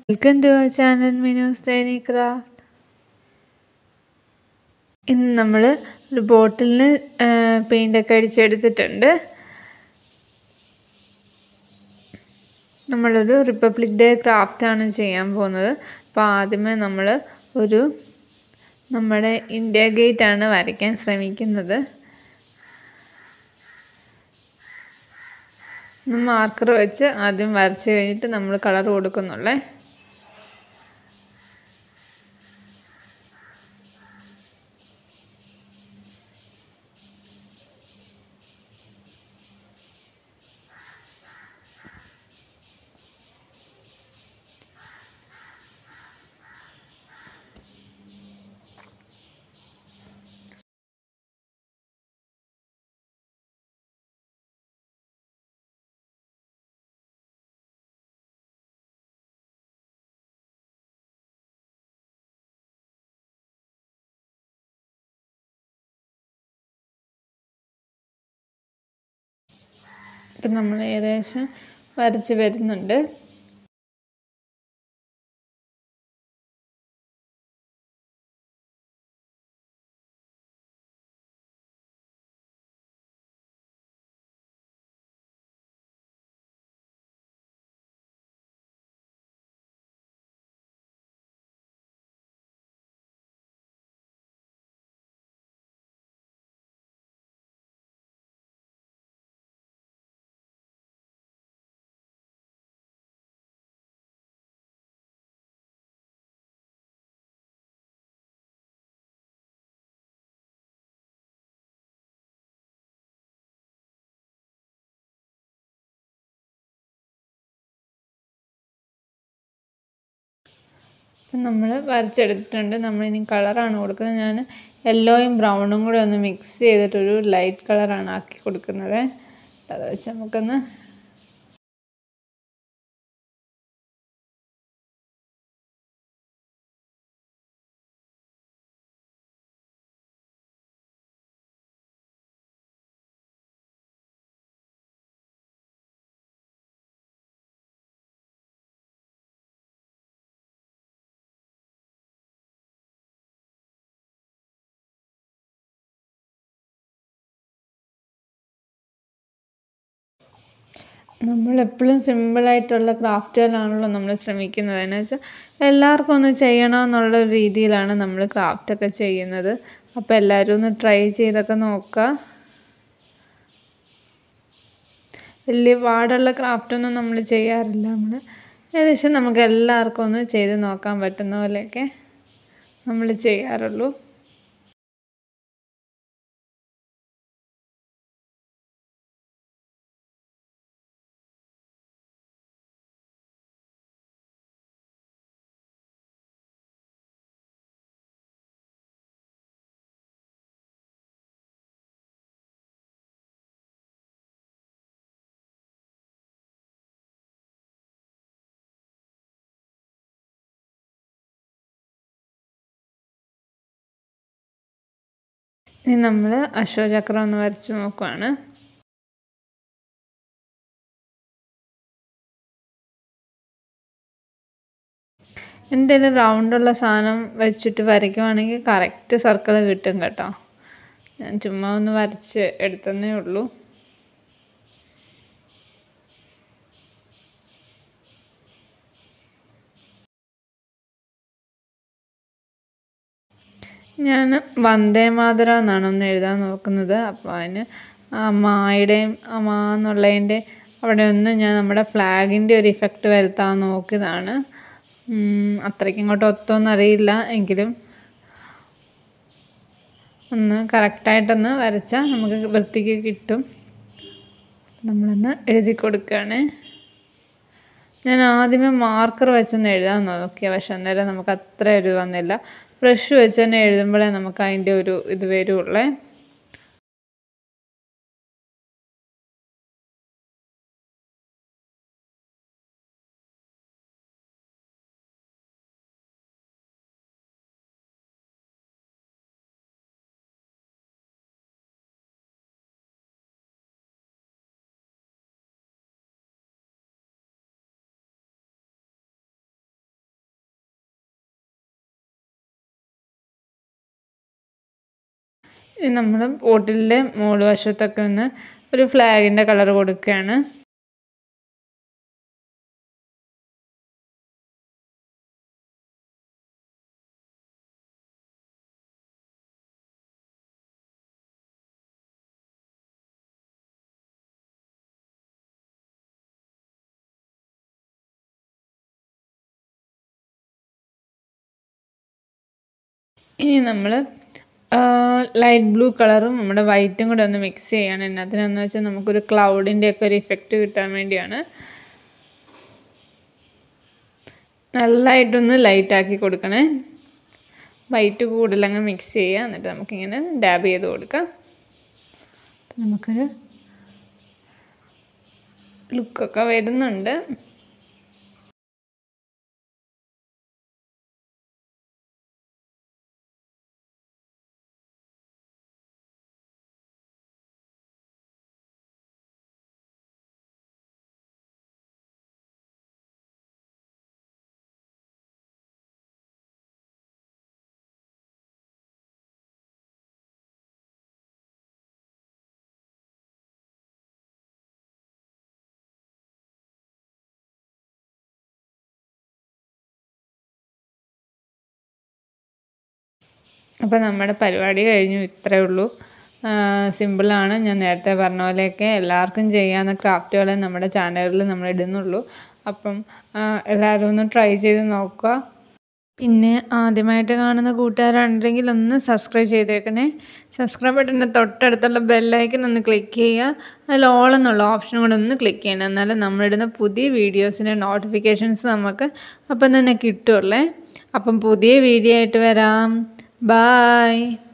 welcome to our channel Minu's ഡൈനി craft ഇന്ന് നമ്മൾ ഒരു ബോട്ടിലിന് പെയിൻ്റൊക്കെ അടിച്ചെടുത്തിട്ടുണ്ട് നമ്മളൊരു റിപ്പബ്ലിക് ഡേ ക്രാഫ്റ്റാണ് ചെയ്യാൻ പോകുന്നത് അപ്പോൾ ആദ്യമേ നമ്മൾ ഒരു നമ്മുടെ ഇന്ത്യ ഗേറ്റ് ആണ് വരയ്ക്കാൻ ശ്രമിക്കുന്നത് മാർക്കർ വെച്ച് ആദ്യം വരച്ച് കഴിഞ്ഞിട്ട് നമ്മൾ കളർ കൊടുക്കുന്നുള്ളേ ഇപ്പം നമ്മൾ ഏകദേശം വരച്ച് വരുന്നുണ്ട് അപ്പം നമ്മൾ വരച്ചെടുത്തിട്ടുണ്ട് നമ്മളിനി കളറാണ് കൊടുക്കുന്നത് ഞാൻ യെല്ലോയും ബ്രൗണും കൂടെ ഒന്ന് മിക്സ് ചെയ്തിട്ടൊരു ലൈറ്റ് കളറാണ് ആക്കി കൊടുക്കുന്നത് അത് വെച്ച് നമുക്കൊന്ന് നമ്മളെപ്പോഴും സിമ്പിളായിട്ടുള്ള ക്രാഫ്റ്റുകളാണല്ലോ നമ്മൾ ശ്രമിക്കുന്നത് എന്ന് വെച്ചാൽ എല്ലാവർക്കും ഒന്ന് ചെയ്യണമെന്നുള്ള രീതിയിലാണ് നമ്മൾ ക്രാഫ്റ്റൊക്കെ ചെയ്യുന്നത് അപ്പോൾ എല്ലാവരും ഒന്ന് ട്രൈ ചെയ്തൊക്കെ നോക്കുക വലിയ പാടുള്ള ക്രാഫ്റ്റൊന്നും നമ്മൾ ചെയ്യാറില്ല നമ്മൾ ഏകദേശം നമുക്ക് എല്ലാവർക്കും ഒന്ന് ചെയ്ത് നോക്കാൻ പറ്റുന്ന പോലെയൊക്കെ നമ്മൾ ചെയ്യാറുള്ളൂ ഇനി നമ്മൾ അശോചക്രം ഒന്ന് വരച്ച് നോക്കുവാണ് എന്തെങ്കിലും റൗണ്ടുള്ള സാധനം വെച്ചിട്ട് വരയ്ക്കുവാണെങ്കിൽ കറക്റ്റ് സർക്കിൾ കിട്ടും കേട്ടോ ഞാൻ ചുമ്മാ ഒന്ന് വരച്ച് എടുത്തതേ ഉള്ളൂ ഞാൻ വന്ദേ മാതരം എന്നാണ് ഒന്ന് എഴുതാൻ നോക്കുന്നത് അപ്പോൾ അതിന് മായുടെയും മാ എന്നുള്ളതിൻ്റെ അവിടെ ഒന്ന് ഞാൻ നമ്മുടെ ഫ്ലാഗിൻ്റെ ഒരു ഇഫക്റ്റ് വരുത്താൻ നോക്കിയതാണ് അത്രയ്ക്ക് ഇങ്ങോട്ട് ഒത്തൊന്നും അറിയില്ല എങ്കിലും ഒന്ന് കറക്റ്റായിട്ടൊന്ന് വരച്ചാൽ നമുക്ക് വൃത്തിക്ക് കിട്ടും നമ്മളൊന്ന് എഴുതി കൊടുക്കുകയാണ് ഞാൻ ആദ്യമേ മാർക്കർ വെച്ചൊന്ന് എഴുതാൻ നോക്കിയ പക്ഷെ അന്നേരം നമുക്ക് അത്ര ഒരു വന്നില്ല ബ്രഷ് വെച്ച് തന്നെ എഴുതുമ്പോഴേ നമുക്ക് അതിൻ്റെ ഒരു ഇത് വരുള്ളേ ഇനി നമ്മൾ ബോട്ടിലിൻ്റെ മുകൾ വശത്തൊക്കെ ഒന്ന് ഒരു ഫ്ലാഗിൻ്റെ കളർ കൊടുക്കുകയാണ് ഇനി നമ്മൾ ലൈറ്റ് ബ്ലൂ കളറും നമ്മുടെ വൈറ്റും കൂടെ ഒന്ന് മിക്സ് ചെയ്യാണ് എന്നതിനെന്ന് വെച്ചാൽ നമുക്കൊരു ക്ലൗഡിൻ്റെ ഒക്കെ ഒരു ഇഫക്റ്റ് കിട്ടാൻ വേണ്ടിയാണ് നല്ലതായിട്ടൊന്ന് ലൈറ്റാക്കി കൊടുക്കണേ വൈറ്റ് കൂടുതലങ്ങ് മിക്സ് ചെയ്യുക എന്നിട്ട് നമുക്കിങ്ങനെ ഡാബ് ചെയ്ത് കൊടുക്കാം നമുക്കൊരു ലുക്കൊക്കെ വരുന്നുണ്ട് അപ്പോൾ നമ്മുടെ പരിപാടി കഴിഞ്ഞു ഇത്രയേ ഉള്ളൂ സിമ്പിളാണ് ഞാൻ നേരത്തെ പറഞ്ഞ പോലെയൊക്കെ എല്ലാവർക്കും ചെയ്യാവുന്ന ക്രാഫ്റ്റുകളെ നമ്മുടെ ചാനലിൽ നമ്മൾ ഇടുന്നുള്ളൂ അപ്പം എല്ലാവരും ഒന്ന് ട്രൈ ചെയ്ത് നോക്കുക പിന്നെ ആദ്യമായിട്ട് കാണുന്ന കൂട്ടുകാരുണ്ടെങ്കിൽ ഒന്ന് സബ്സ്ക്രൈബ് ചെയ്തേക്കണേ സബ്സ്ക്രൈബ് ബട്ടൻ്റെ തൊട്ടടുത്തുള്ള ബെല്ലൈക്കൻ ഒന്ന് ക്ലിക്ക് ചെയ്യുക അതിൽ ഓൾ എന്നുള്ള ഓപ്ഷൻ കൂടെ ഒന്ന് ക്ലിക്ക് ചെയ്യണം എന്നാലും നമ്മളിടുന്ന പുതിയ വീഡിയോസിൻ്റെ നോട്ടിഫിക്കേഷൻസ് നമുക്ക് അപ്പം തന്നെ കിട്ടുമല്ലേ അപ്പം പുതിയ വീഡിയോ ആയിട്ട് വരാം ബായ്